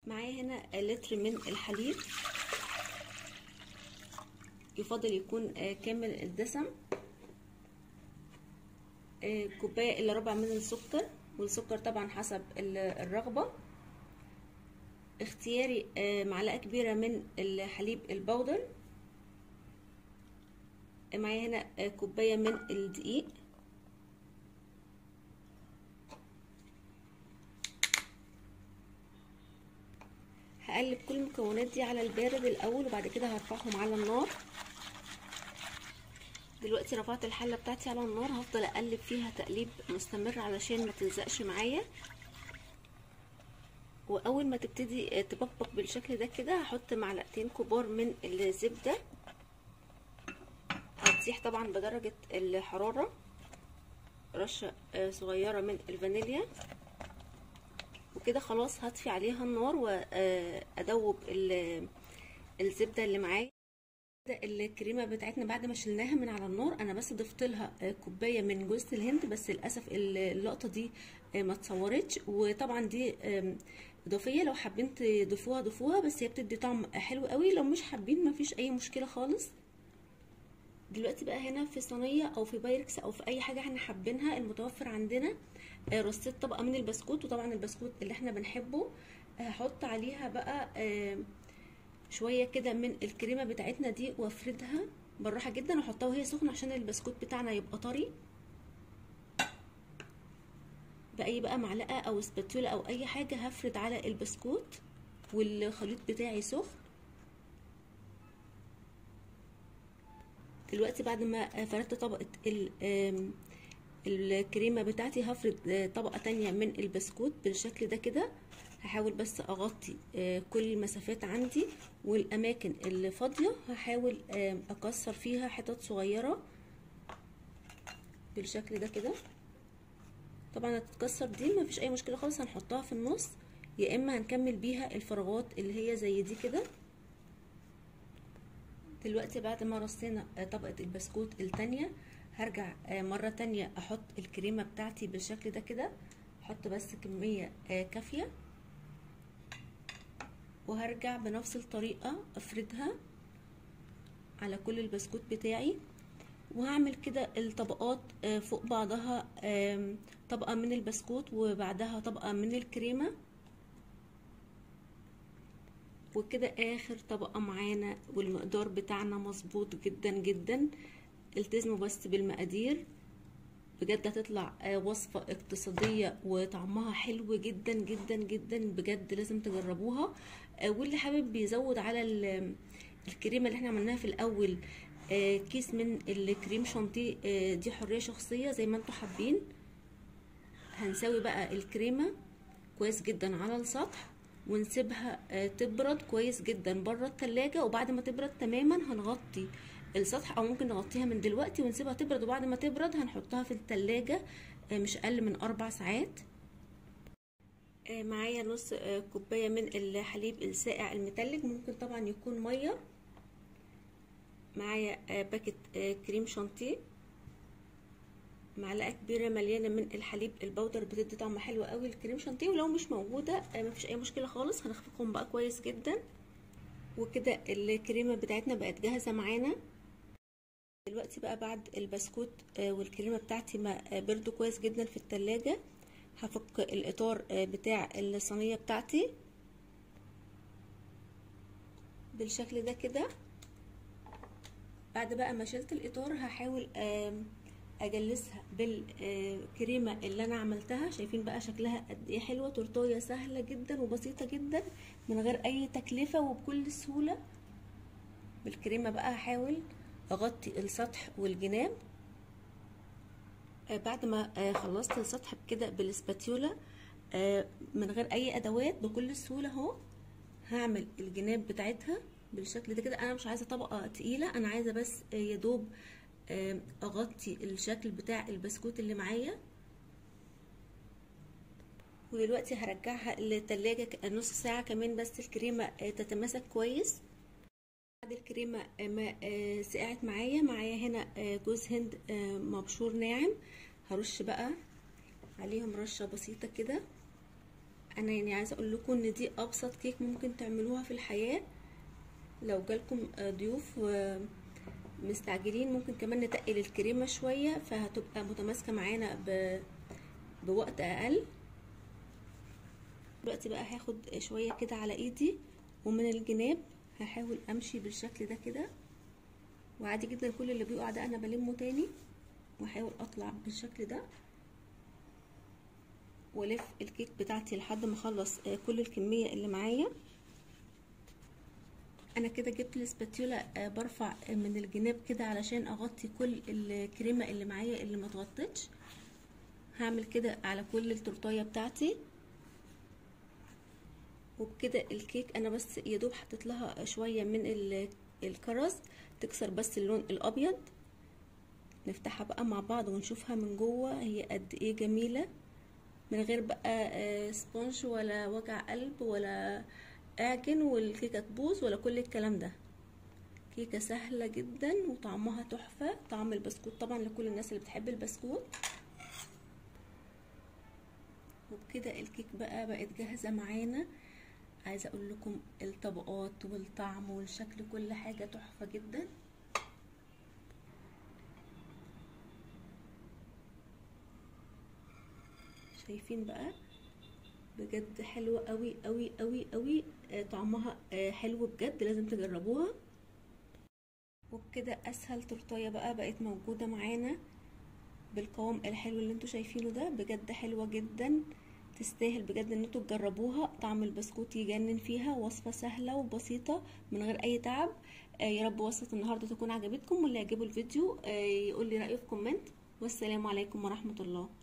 معايا هنا لتر من الحليب يفضل يكون كامل الدسم كوبايه الا ربع من السكر والسكر طبعا حسب الرغبه اختياري معلقه كبيره من الحليب البودر معايا هنا كوبايه من الدقيق هقلب كل المكونات دي على البارد الاول وبعد كده هرفعهم على النار دلوقتي رفعت الحله بتاعتي على النار هفضل اقلب فيها تقليب مستمر علشان ما تلزقش معايا واول ما تبتدي تبقبق بالشكل ده كده هحط معلقتين كبار من الزبده هتسيح طبعا بدرجه الحراره رشه صغيره من الفانيليا وكده خلاص هطفي عليها النار وادوب الزبده اللي معايا الكريمه بتاعتنا بعد ما شلناها من على النار انا بس ضفت لها كوبايه من جوز الهند بس للاسف اللقطه دي ما اتصورتش وطبعا دي اضافيه لو حابين تضيفوها ضيفوها بس هي بتدي طعم حلو قوي لو مش حابين ما فيش اي مشكله خالص دلوقتي بقى هنا في صينيه او في بايركس او في اي حاجه احنا حابينها المتوفر عندنا رصيت طبقه من البسكوت وطبعا البسكوت اللي احنا بنحبه هحط عليها بقى شويه كده من الكريمه بتاعتنا دي وافردها بالراحه جدا واحطها وهي سخنه عشان البسكوت بتاعنا يبقى طري باي بقى معلقه او سباتولا او اي حاجه هفرد على البسكوت والخليط بتاعي سخن دلوقتي بعد ما فردت طبقه الكريمه بتاعتي هفرد طبقه تانية من البسكوت بالشكل ده كده هحاول بس اغطي كل المسافات عندي والاماكن اللي فاضيه هحاول اكسر فيها حتت صغيره بالشكل ده كده طبعا هتتكسر دي مفيش اي مشكله خالص هنحطها في النص يا اما هنكمل بيها الفراغات اللي هي زي دي كده دلوقتي بعد ما رصينا طبقه البسكوت التانية هرجع مرة تانية احط الكريمة بتاعتي بالشكل ده كده احط بس كمية كافية وهرجع بنفس الطريقة افردها على كل البسكوت بتاعي وهعمل كده الطبقات فوق بعضها طبقة من البسكوت وبعدها طبقة من الكريمة وكده اخر طبقة معانا والمقدار بتاعنا مظبوط جدا جدا التزموا بس بالمقادير بجد هتطلع وصفة اقتصادية وطعمها حلو جدا جدا جدا بجد لازم تجربوها واللي حابب بيزود على الكريمة اللي احنا عملناها في الاول كيس من الكريم شانتيه دي حرية شخصية زي ما انتوا حابين هنسوي بقى الكريمة كويس جدا على السطح ونسيبها تبرد كويس جدا بره التلاجة وبعد ما تبرد تماما هنغطي السطح او ممكن نغطيها من دلوقتي ونسيبها تبرد وبعد ما تبرد هنحطها في التلاجة مش اقل من اربع ساعات معايا نص كوباية من الحليب الساقع المتلج ممكن طبعا يكون مية معايا باكت كريم شانتيه معلقه كبيره مليانه من الحليب البودر بتدي طعم حلو قوي الكريم شانتيه ولو مش موجوده مفيش اي مشكله خالص هنخفقهم بقى كويس جدا وكده الكريمه بتاعتنا بقت جاهزه معانا دلوقتي بقى بعد البسكوت والكريمه بتاعتي ما بردوا كويس جدا في التلاجة هفك الاطار بتاع الصينيه بتاعتي بالشكل ده كده بعد بقى ما شلت الاطار هحاول اجلسها بالكريمه اللي انا عملتها شايفين بقى شكلها قد ايه حلوه تورتايه سهله جدا وبسيطه جدا من غير اي تكلفه وبكل سهوله بالكريمه بقى هحاول اغطي السطح والجناب بعد ما خلصت السطح كده بالسباتيولا من غير اي ادوات بكل سهوله اهو هعمل الجناب بتاعتها بالشكل ده كده انا مش عايزه طبقه تقيله انا عايزه بس يا دوب اغطي الشكل بتاع البسكوت اللي معايا ودلوقتي هرجعها للتلاجة نص ساعة كمان بس الكريمة تتماسك كويس بعد الكريمة ما سقعت معايا معايا هنا جوز هند مبشور ناعم هرش بقى عليهم رشة بسيطة كده انا يعني عايزه اقول لكم ان دي ابسط كيك ممكن تعملوها في الحياه لو جالكم ضيوف مستعجلين ممكن كمان نتقل الكريمه شويه فهتبقى متماسكه معانا ب... بوقت اقل دلوقتي بقى هاخد شويه كده على ايدي ومن الجناب هحاول امشي بالشكل ده كده وعادي جدا كل اللي بيقع ده انا بلمه تاني واحاول اطلع بالشكل ده والف الكيك بتاعتي لحد ما اخلص كل الكميه اللي معايا انا كده جبت الاسباتيولا برفع من الجناب كده علشان اغطي كل الكريمه اللي معايا اللي ما اتغطتش هعمل كده على كل التورتايه بتاعتي وبكده الكيك انا بس يا دوب حطيت لها شويه من الكرز تكسر بس اللون الابيض نفتحها بقى مع بعض ونشوفها من جوه هي قد ايه جميله من غير بقى سبونج ولا وجع قلب ولا اعجن والكيكه تبوظ ولا كل الكلام ده كيكه سهله جدا وطعمها تحفه طعم البسكوت طبعا لكل الناس اللي بتحب البسكوت وبكده الكيك بقى بقت جاهزه معانا عايزه اقول لكم الطبقات والطعم والشكل كل حاجه تحفه جدا شايفين بقى بجد حلوه قوي قوي قوي قوي طعمها حلو بجد لازم تجربوها وبكده اسهل تورتايه بقى بقت موجوده معانا بالقوام الحلو اللي انتوا شايفينه ده بجد حلوه جدا تستاهل بجد ان انتوا تجربوها طعم البسكوت يجنن فيها وصفه سهله وبسيطه من غير اي تعب يا رب وصفه النهارده تكون عجبتكم واللي يعجبه الفيديو يقول لي رايه في كومنت والسلام عليكم ورحمه الله